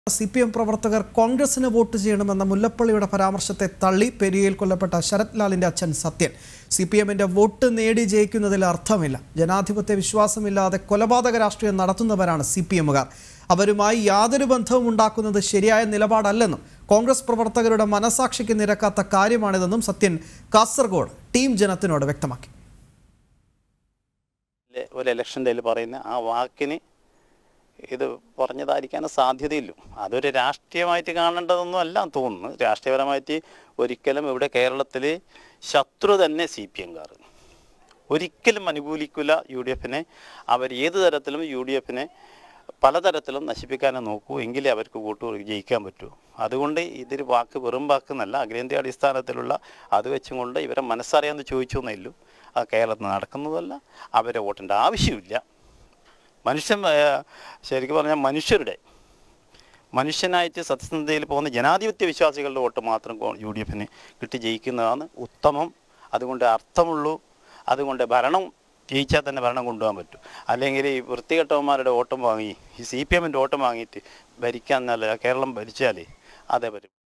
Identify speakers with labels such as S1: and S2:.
S1: C P M പ്രവർത്തകർ കോൺഗ്രസിന് vote ചെയ്യണമെന്ന മുല്ലപ്പള്ളിയുടെ പരാമർശത്തെ തള്ളി പെരിയയിൽ കൊല്ലപ്പെട്ട ശരത് ലാലിന്റെ അച്ഛൻ സത്യൻ സി പി എമ്മിന്റെ വോട്ട് നേടി ജയിക്കുന്നതിൽ അർത്ഥമില്ല ജനാധിപത്യ വിശ്വാസമില്ലാതെ കൊലപാതക രാഷ്ട്രീയം നടത്തുന്നവരാണ് സി പി എമ്മുകാർ അവരുമായി യാതൊരു ബന്ധവും ഉണ്ടാക്കുന്നത് ശരിയായ നിലപാടല്ലെന്നും കോൺഗ്രസ് പ്രവർത്തകരുടെ മനസാക്ഷിക്ക് നിരക്കാത്ത കാര്യമാണിതെന്നും സത്യൻ കാസർഗോഡ് ടീം ജനത്തിനോട് വ്യക്തമാക്കി
S2: ലെ- ഒരു ഇലക്ഷൻ ഡേയിൽ പറയുന്ന ആ വാക്കിന് ഇത് പറഞ്ഞതായിരിക്കാൻ സാധ്യതയില്ല അതൊരു രാഷ്ട്രീയമായിട്ട് കാണേണ്ടതൊന്നും അല്ല തോന്നുന്നു രാഷ്ട്രീയപരമായിട്ട് ഒരിക്കലും ഇവിടെ കേരളത്തിൽ ശത്രു തന്നെ സി പി എംകാർ ഒരിക്കലും അനുകൂലിക്കില്ല യു ഡി എഫിനെ അവർ ഏത് തരത്തിലും യു ഡി എഫിനെ പലതരത്തിലും നശിപ്പിക്കാനേ നോക്കൂ എങ്കിലേ അവർക്ക് വോട്ട് ജയിക്കാൻ പറ്റൂ അതുകൊണ്ട് ഇതൊരു വാക്ക് വെറും വാക്ക് എന്നല്ല അഖിലേന്ത്യാ അടിസ്ഥാനത്തിലുള്ള അത് വെച്ചും കൊണ്ട് ഇവരെ മനസ്സറിയാമെന്ന് ചോദിച്ചു എന്നേ അത് കേരളത്തിൽ നടക്കുന്നതല്ല അവരെ വോട്ടിൻ്റെ ആവശ്യമില്ല മനുഷ്യൻ ഏ, ശരിക്കും പറഞ്ഞാൽ മനുഷ്യരുടെ മനുഷ്യനായിട്ട് സത്യസന്ധതയിൽ പോകുന്ന ജനാധിപത്യ വിശ്വാസികളുടെ വോട്ട് മാത്രം കോ- യു ഡി എഫിന് കിട്ടി ജയിക്കുന്നതാണ് ഉത്തമം അതുകൊണ്ട് അർത്ഥമുള്ളൂ അതുകൊണ്ട് ഭരണം ജയിച്ചാൽ തന്നെ ഭരണം കൊണ്ടുപോകാൻ പറ്റും അല്ലെങ്കിൽ ഈ വൃത്തികെട്ടവന്മാരുടെ വോട്ടം വാങ്ങി ഈ സി പി എമ്മിൻ്റെ വോട്ടം വാങ്ങിയിട്ട് ഭരിക്കാൻ നല്ല കേരളം ഭരിച്ചാൽ അതേ പറ്റും